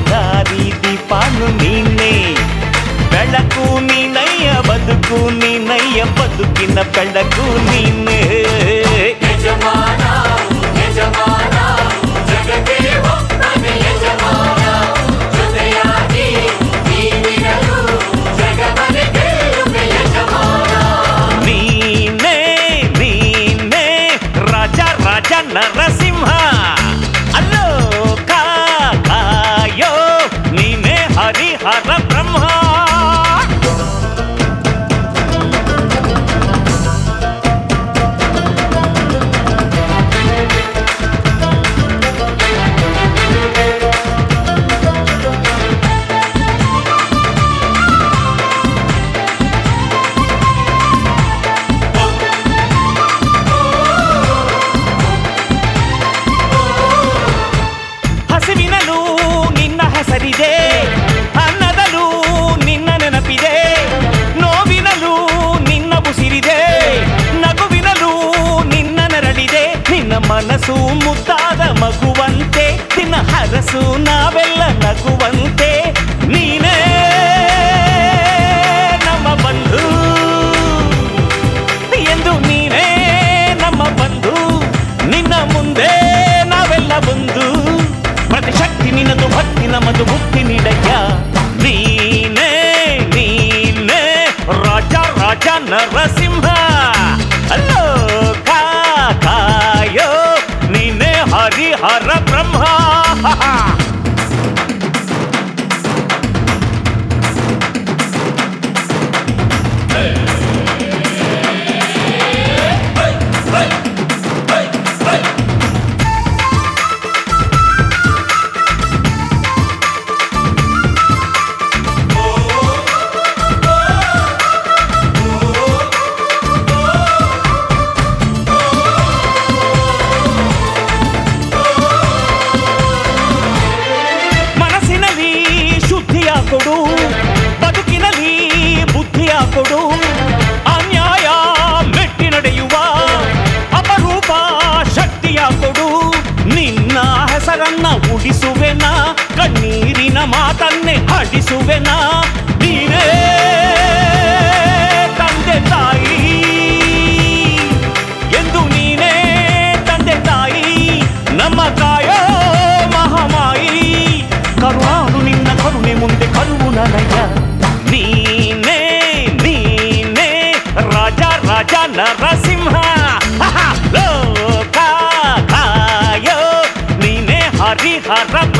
ದಾರಿ ದೀಪಾನು ನೀನೆ ಬೆಳಕು ನೀನಯ್ಯ ಬದುಕು ನೀನಯ್ಯ ಬದುಕಿನ ಬೆಳಕು ನೀನೆ ಯಜಮಾನ ಯಜಮಾನ ಜಗದೇ ಒಬ್ಬನೇ ಯಜಮಾನ ಜೊತೆಯಾಗಿ ನೀನಿರಲು ಜಗವನೆ ಗೆಲ್ಲುವೆ ಯಜಮಾನ ನೀನೆ ನೀನೆ ರಾಜ ರಾಜ ನರಸಿಂಹ ಅಲ್ಲೋ ಕಾಯೋ ನೀನೆ ಹರಿಹರ ಬ್ರಹ್ಮ ಹಸಿವಿನಲ್ಲೂ ನಿನ್ನ ಹೆಸರಿದೆ ಅನ್ನದಲ್ಲೂ ನಿನ್ನ ನೆನಪಿದೆ ನೋವಿನಲ್ಲೂ ನಿನ್ನ ಉಸಿರಿದೆ ನಗುವಿನಲ್ಲೂ ನಿನ್ನ ನೆರಳಿದೆ ನಿನ್ನ ಮನಸ್ಸು ಮುದ್ದಾದ ಮಗುವಂತೆ ನಿನ್ನ ಹರಸು ನಾವೆಲ್ಲ ನಗುವಂತೆ ನೀನೇ ನಮ್ಮ ಬಂಧು ಎಂದು ನೀನೇ ನಮ್ಮ ಬಂಧು ನಿನ್ನ ಮುಂದೆ ನಾವೆಲ್ಲ ಬಂದು ಪ್ರತಿಶಕ್ತಿ ನಿನ್ನದು ಭಕ್ತಿ ನಮ್ಮದು ಮುಕ್ತಿ ನೀಡಯ್ಯ ನೀನೇ ನೀನೇ ರಾಜ ರಾಜ ನರಸಿಂಹ ಅಲ್ಲೋ ಕಾಯೋ ನೀನೇ ಹರಿಹರ ಬ್ರಹ್ಮ ಮನಸ್ಸಿನಲ್ಲಿ ಶುದ್ಧಿಯ ಕೊಡು ಬದುಕಿನಲ್ಲಿ ಬುದ್ಧಿಯ ಕೊಡು ಅನ್ಯಾಯ ಮೆಟ್ಟಿ ನಡೆಯುವ ಅಪರೂಪ ಶಕ್ತಿಯ ಕೊಡು ನಿನ್ನ ಹೆಸರನ್ನ ಉಳಿಸುವೆನ ಕಣ್ಣೀರಿನ ಮಾತನ್ನೇ ಹಾಡಿಸುವೆನ ನೀನೇ ತಂದೆ ತಾಯಿ ಎಂದು ನೀನೇ ತಂದೆ ತಾಯಿ ನಮ್ಮ ಕಾಯೋ ಮಹಾಮಾಯಿ ಕರುಣಾಳು ನಿನ್ನ ಕರುಣೆ ಮುಂದೆ ಕರುವು ನನಯ ನೀನೇ ನೀನೇ ರಾಜ ರಾಜ ನರಸಿಂಹ ಲೋಕ ಕಾಯೋ ನೀನೇ ಹರಿಹರ